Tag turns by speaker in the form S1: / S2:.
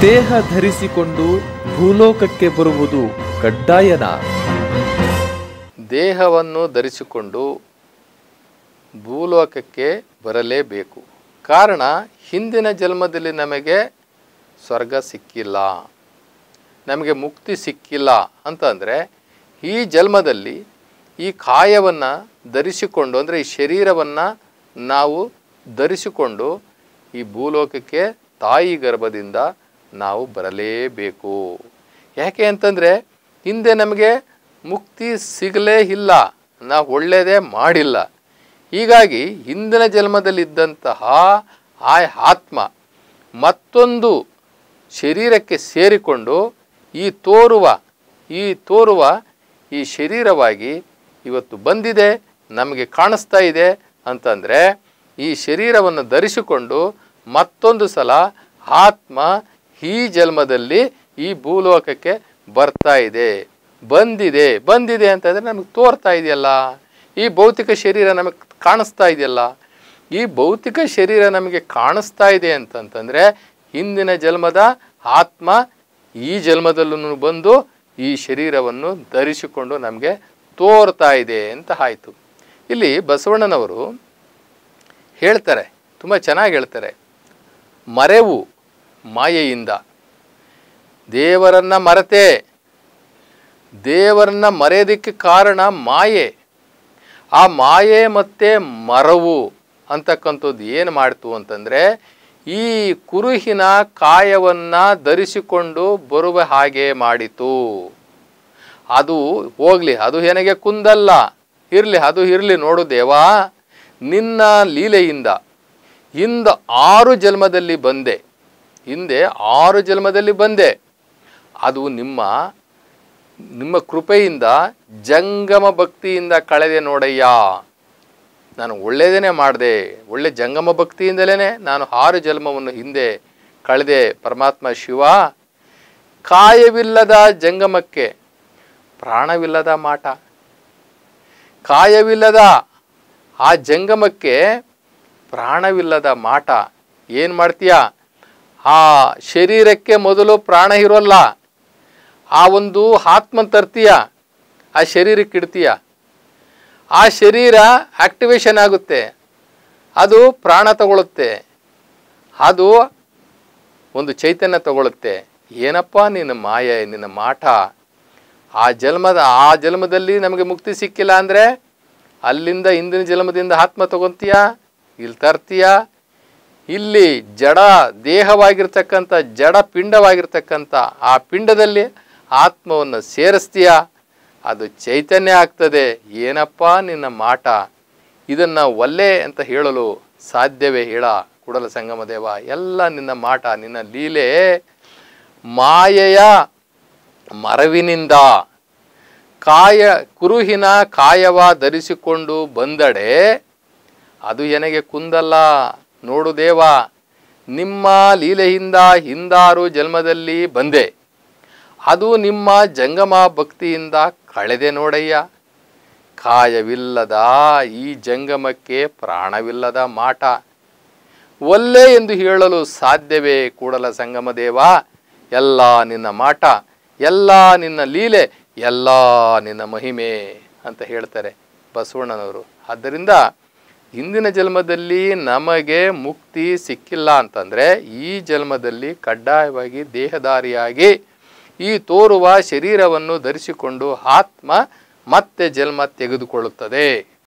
S1: ದೇಹ ಧರಿಸಿಕೊಂಡು ಭೂಲೋಕಕ್ಕೆ ಬರುವುದು ಕಡ್ಡಾಯನ
S2: ದೇಹವನ್ನು ಧರಿಸಿಕೊಂಡು ಭೂಲೋಕಕ್ಕೆ ಬರಲೇಬೇಕು ಕಾರಣ ಹಿಂದಿನ ಜನ್ಮದಲ್ಲಿ ನಮಗೆ ಸ್ವರ್ಗ ಸಿಕ್ಕಿಲ್ಲ ನಮಗೆ ಮುಕ್ತಿ ಸಿಕ್ಕಿಲ್ಲ ಅಂತಂದರೆ ಈ ಜನ್ಮದಲ್ಲಿ ಈ ಕಾಯವನ್ನು ಧರಿಸಿಕೊಂಡು ಅಂದರೆ ಈ ಶರೀರವನ್ನು ನಾವು ಧರಿಸಿಕೊಂಡು ಈ ಭೂಲೋಕಕ್ಕೆ ತಾಯಿ ಗರ್ಭದಿಂದ ನಾವು ಬರಲೇಬೇಕು ಯಾಕೆ ಅಂತಂದರೆ ಹಿಂದೆ ನಮಗೆ ಮುಕ್ತಿ ಸಿಗಲೇ ಇಲ್ಲ ನಾವು ಒಳ್ಳೆಯದೇ ಮಾಡಿಲ್ಲ ಹೀಗಾಗಿ ಹಿಂದಿನ ಜನ್ಮದಲ್ಲಿದ್ದಂತಹ ಆ ಆತ್ಮ ಮತ್ತೊಂದು ಶರೀರಕ್ಕೆ ಸೇರಿಕೊಂಡು ಈ ತೋರುವ ಈ ತೋರುವ ಈ ಶರೀರವಾಗಿ ಇವತ್ತು ಬಂದಿದೆ ನಮಗೆ ಕಾಣಿಸ್ತಾ ಇದೆ ಅಂತಂದರೆ ಈ ಶರೀರವನ್ನು ಧರಿಸಿಕೊಂಡು ಮತ್ತೊಂದು ಸಲ ಆತ್ಮ ಈ ಜನ್ಮದಲ್ಲಿ ಈ ಭೂಲೋಕಕ್ಕೆ ಬರ್ತಾ ಇದೆ ಬಂದಿದೆ ಬಂದಿದೆ ಅಂತಂದರೆ ನಮಗೆ ತೋರ್ತಾ ಇದೆಯಲ್ಲ ಈ ಭೌತಿಕ ಶರೀರ ನಮಗೆ ಕಾಣಿಸ್ತಾ ಇದೆಯಲ್ಲ ಈ ಭೌತಿಕ ಶರೀರ ನಮಗೆ ಕಾಣಿಸ್ತಾ ಇದೆ ಅಂತಂತಂದರೆ ಹಿಂದಿನ ಜನ್ಮದ ಆತ್ಮ ಈ ಜನ್ಮದಲ್ಲೂ ಬಂದು ಈ ಶರೀರವನ್ನು ಧರಿಸಿಕೊಂಡು ನಮಗೆ ತೋರ್ತಾ ಇದೆ ಅಂತ ಆಯಿತು ಇಲ್ಲಿ ಬಸವಣ್ಣನವರು ಹೇಳ್ತಾರೆ ತುಂಬ ಚೆನ್ನಾಗಿ ಹೇಳ್ತಾರೆ ಮರೆವು ಮಾಯೆಯಿಂದ ದೇವರನ್ನು ಮರೆತೆ ದೇವರನ್ನ ಮರೆಯೋದಕ್ಕೆ ಕಾರಣ ಮಾಯೆ ಆ ಮಾಯೆ ಮತ್ತು ಮರವು ಅಂತಕ್ಕಂಥದ್ದು ಏನು ಮಾಡ್ತು ಅಂತಂದರೆ ಈ ಕುರುಹಿನ ಕಾಯವನ್ನು ಧರಿಸಿಕೊಂಡು ಬರುವ ಹಾಗೆ ಮಾಡಿತು ಅದು ಹೋಗಲಿ ಅದು ನನಗೆ ಕುಂದಲ್ಲ ಇರಲಿ ಅದು ಇರಲಿ ನೋಡು ದೇವಾ ನಿನ್ನ ಲೀಲೆಯಿಂದ ಹಿಂದ ಆರು ಜನ್ಮದಲ್ಲಿ ಬಂದೆ ಹಿಂದೆ ಆರು ಜನ್ಮದಲ್ಲಿ ಬಂದೆ ಅದು ನಿಮ್ಮ ನಿಮ್ಮ ಕೃಪೆಯಿಂದ ಜಂಗಮ ಭಕ್ತಿಯಿಂದ ಕಳೆದೆ ನೋಡಯ್ಯ ನಾನು ಒಳ್ಳೆಯದೇನೆ ಮಾಡಿದೆ ಒಳ್ಳೆ ಜಂಗಮ ಭಕ್ತಿಯಿಂದಲೇ ನಾನು ಆರು ಜನ್ಮವನ್ನು ಹಿಂದೆ ಕಳೆದೆ ಪರಮಾತ್ಮ ಶಿವ ಕಾಯವಿಲ್ಲದ ಜಂಗಮಕ್ಕೆ ಪ್ರಾಣವಿಲ್ಲದ ಮಾಟ ಕಾಯವಿಲ್ಲದ ಆ ಜಂಗಮಕ್ಕೆ ಪ್ರಾಣವಿಲ್ಲದ ಮಾಟ ಏನು ಮಾಡ್ತೀಯ ಆ ಶರೀರಕ್ಕೆ ಮೊದಲು ಪ್ರಾಣ ಇರೋಲ್ಲ ಆ ಒಂದು ಆತ್ಮ ತರ್ತೀಯ ಆ ಶರೀರಕ್ಕೆ ಇಡ್ತೀಯ ಆ ಶರೀರ ಆಕ್ಟಿವೇಶನ್ ಆಗುತ್ತೆ ಅದು ಪ್ರಾಣ ತಗೊಳುತ್ತೆ ಅದು ಒಂದು ಚೈತನ್ಯ ತಗೊಳುತ್ತೆ ಏನಪ್ಪ ನಿನ್ನ ಮಾಯೆ ನಿನ್ನ ಮಾಟ ಆ ಜನ್ಮದ ಆ ಜನ್ಮದಲ್ಲಿ ನಮಗೆ ಮುಕ್ತಿ ಸಿಕ್ಕಿಲ್ಲ ಅಂದರೆ ಅಲ್ಲಿಂದ ಹಿಂದಿನ ಜನ್ಮದಿಂದ ಆತ್ಮ ತಗೊಂತೀಯ ಇಲ್ಲಿ ತರ್ತೀಯ ಇಲ್ಲಿ ಜಡ ದೇಹವಾಗಿರ್ತಕ್ಕಂಥ ಜಡ ಪಿಂಡವಾಗಿರ್ತಕ್ಕಂಥ ಆ ಪಿಂಡದಲ್ಲಿ ಆತ್ಮವನ್ನು ಸೇರಿಸ್ತೀಯ ಅದು ಚೈತನ್ಯ ಆಗ್ತದೆ ಏನಪ್ಪ ನಿನ್ನ ಮಾಟ ಇದನ್ನು ಒಲ್ಲೆ ಅಂತ ಹೇಳಲು ಸಾಧ್ಯವೇ ಹೇಳ ಕುಡಲ ಸಂಗಮ ದೇವ ಎಲ್ಲ ನಿನ್ನ ಮಾಟ ನಿನ್ನ ಲೀಲೆ ಮಾಯೆಯ ಮರವಿನಿಂದ ಕಾಯ ಕುರುಹಿನ ಕಾಯವ ಧರಿಸಿಕೊಂಡು ಬಂದಡೆ ಅದು ನನಗೆ ಕುಂದಲ್ಲ ನೋಡು ದೇವ ನಿಮ್ಮ ಲೀಲೆಯಿಂದ ಹಿಂದಾರು ಜನ್ಮದಲ್ಲಿ ಬಂದೆ ಅದು ನಿಮ್ಮ ಜಂಗಮ ಭಕ್ತಿಯಿಂದ ಕಳೆದೆ ನೋಡಯ್ಯ ಕಾಯವಿಲ್ಲದ ಈ ಜಂಗಮಕ್ಕೆ ಪ್ರಾಣವಿಲ್ಲದ ಮಾಟ ಒಲ್ಲೆ ಎಂದು ಹೇಳಲು ಸಾಧ್ಯವೇ ಕೂಡಲ ಸಂಗಮ ದೇವ ಎಲ್ಲ ನಿನ್ನ ಮಾಟ ಎಲ್ಲ ನಿನ್ನ ಲೀಲೆ ಎಲ್ಲ ನಿನ್ನ ಮಹಿಮೆ ಅಂತ ಹೇಳ್ತಾರೆ ಬಸವಣ್ಣನವರು ಆದ್ದರಿಂದ ಹಿಂದಿನ ಜನ್ಮದಲ್ಲಿ ನಮಗೆ ಮುಕ್ತಿ ಸಿಕ್ಕಿಲ್ಲ ಅಂತಂದರೆ ಈ ಜನ್ಮದಲ್ಲಿ ಕಡ್ಡಾಯವಾಗಿ ದೇಹದಾರಿಯಾಗಿ ಈ ತೋರುವ ಶರೀರವನ್ನು ಧರಿಸಿಕೊಂಡು ಆತ್ಮ ಮತ್ತೆ ಜನ್ಮ ತೆಗೆದುಕೊಳ್ಳುತ್ತದೆ